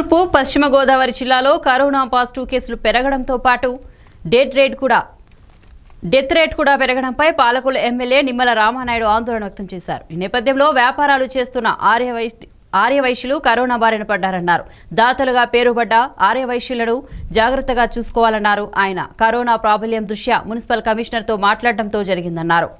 తూర్పు పశ్చిమ గోదావరి జిల్లాలో కరోనా పాజిటివ్ కేసులు పెరగడంతో పాటు డెత్ రేట్ కూడా డెత్ రేట్ కూడా పెరగడంపై పాలకులు ఎమ్మెల్యే నిమ్మల రామానాయుడు ఆందోళన వ్యక్తం చేశారు ఈ నేపథ్యంలో వ్యాపారాలు చేస్తున్న ఆర్యవై ఆర్యవైశ్యులు కరోనా బారిన పడ్డారన్నారు దాతలుగా పేరుపడ్డ ఆర్యవైశ్యులను జాగ్రత్తగా చూసుకోవాలన్నారు ఆయన కరోనా ప్రాబల్యం దృష్ట్యా మున్సిపల్ కమిషనర్తో మాట్లాడడంతో జరిగిందన్నారు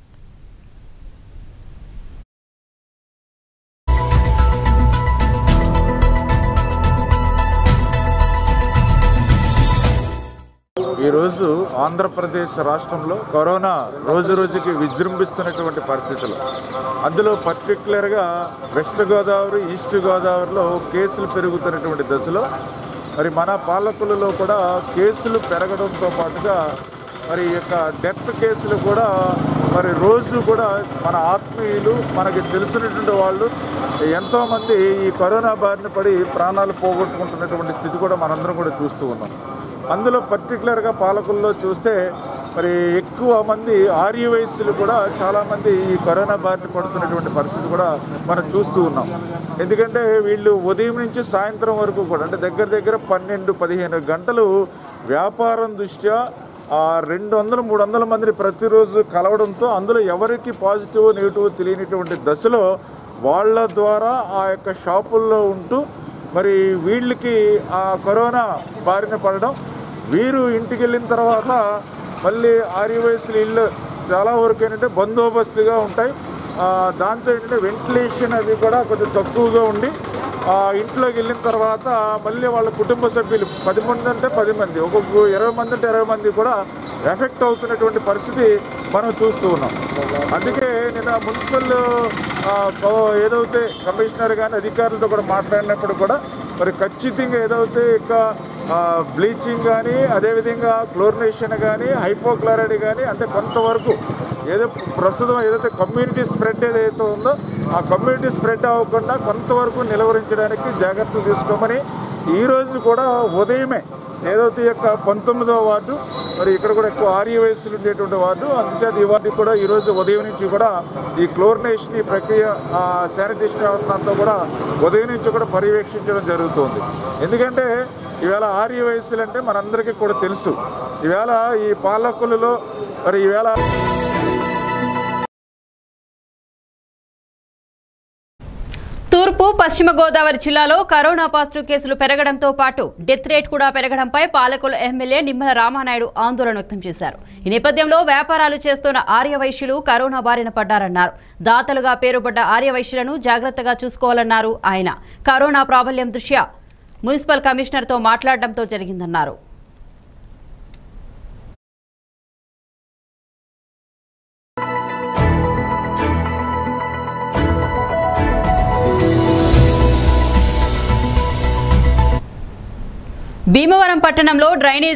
ఈరోజు ఆంధ్రప్రదేశ్ రాష్ట్రంలో కరోనా రోజు రోజుకి విజృంభిస్తున్నటువంటి పరిస్థితులు అందులో పర్టికులర్గా వెస్ట్ గోదావరి ఈస్ట్ గోదావరిలో కేసులు పెరుగుతున్నటువంటి దశలో మరి మన పాలకులలో కూడా కేసులు పెరగడంతో పాటుగా మరి ఈ యొక్క డెత్ కేసులు కూడా మరి రోజు కూడా మన ఆత్మీయులు మనకి తెలిసినటువంటి వాళ్ళు ఎంతోమంది ఈ కరోనా బారిన పడి ప్రాణాలు పోగొట్టుకుంటున్నటువంటి స్థితి కూడా మనందరం కూడా చూస్తూ ఉన్నాం అందులో పర్టికులర్గా పాలకుల్లో చూస్తే మరి ఎక్కువ మంది ఆర్య వయస్సులు కూడా చాలామంది ఈ కరోనా బారిన పడుతున్నటువంటి పరిస్థితి కూడా మనం చూస్తూ ఉన్నాం ఎందుకంటే వీళ్ళు ఉదయం నుంచి సాయంత్రం వరకు కూడా అంటే దగ్గర దగ్గర పన్నెండు పదిహేను గంటలు వ్యాపారం దృష్ట్యా ఆ రెండు వందలు మూడు వందల మందిని ప్రతిరోజు కలవడంతో అందులో ఎవరికి పాజిటివ్ నెగిటివ్ తెలియనటువంటి దశలో వాళ్ళ ద్వారా ఆ యొక్క షాపుల్లో ఉంటూ మరి వీళ్ళకి ఆ కరోనా బారిన పడడం వీరు ఇంటికి వెళ్ళిన తర్వాత మళ్ళీ ఆర్య వయసులు ఇల్లు చాలా వరకు ఏంటంటే బందోబస్తుగా ఉంటాయి ఆ, దాంతో ఏంటంటే వెంటిలేషన్ అది కూడా కొంచెం తక్కువగా ఉండి ఆ, ఇంట్లోకి వెళ్ళిన తర్వాత మళ్ళీ వాళ్ళ కుటుంబ సభ్యులు పది మంది అంటే పది మంది ఒక్కొక్క ఇరవై మంది అంటే ఇరవై మంది కూడా ఎఫెక్ట్ అవుతున్నటువంటి పరిస్థితి మనం చూస్తూ ఉన్నాం అందుకే నిన్న మున్సిపల్ ఆ, కో- ఏదైతే కమిషనర్ కానీ అధికారులతో కూడా మాట్లాడినప్పుడు కూడా మరి ఖచ్చితంగా ఏదైతే ఇక బ్లీచింగ్ కానీ అదేవిధంగా క్లోరినేషన్ కానీ హైపోక్లారైడ్ కానీ అంటే కొంతవరకు ఏదో ప్రస్తుతం ఏదైతే కమ్యూనిటీ స్ప్రెడ్ ఏదైతే ఉందో ఆ కమ్యూనిటీ స్ప్రెడ్ అవ్వకుండా కొంతవరకు నిలవరించడానికి జాగ్రత్తలు తీసుకోమని ఈ రోజు కూడా ఉదయమే ఏదైతే ఈ యొక్క పంతొమ్మిదవ వార్డు మరి ఇక్కడ కూడా ఎక్కువ ఆర్య వయస్సులు ఉండేటువంటి వార్డు అందుచేత ఈ వార్డు కూడా ఈరోజు ఉదయం నుంచి కూడా ఈ క్లోరినేషన్ ఈ ప్రక్రియ ఆ శానిటేషన్ వ్యవస్థ అంతా కూడా ఉదయం నుంచి కూడా పర్యవేక్షించడం జరుగుతుంది ఎందుకంటే ఈవేళ ఆర్య వయస్సులు అంటే మనందరికీ కూడా తెలుసు ఈవేళ ఈ పాలకులలో మరి ఈవేళ తూర్పు పశ్చిమ గోదావరి జిల్లాలో కరోనా పాజిటివ్ కేసులు పెరగడంతో పాటు డెత్ రేట్ కూడా పెరగడంపై పాలకులు ఎమ్మెల్యే నిమ్మల రామానాయుడు ఆందోళన వ్యక్తం చేశారు ఈ నేపథ్యంలో వ్యాపారాలు చేస్తున్న ఆర్యవైశ్యులు కరోనా బారిన పడ్డారన్నారు దాతలుగా పేరుపడ్డ ఆర్యవైశ్యులను జాగ్రత్తగా చూసుకోవాలన్నారు ఆయన కరోనా ప్రాబల్యం దృష్ట్యా మున్సిపల్ కమిషనర్తో మాట్లాడడంతో జరిగిందన్నారు భీమవరం పట్టణంలో డ్రైనేజ్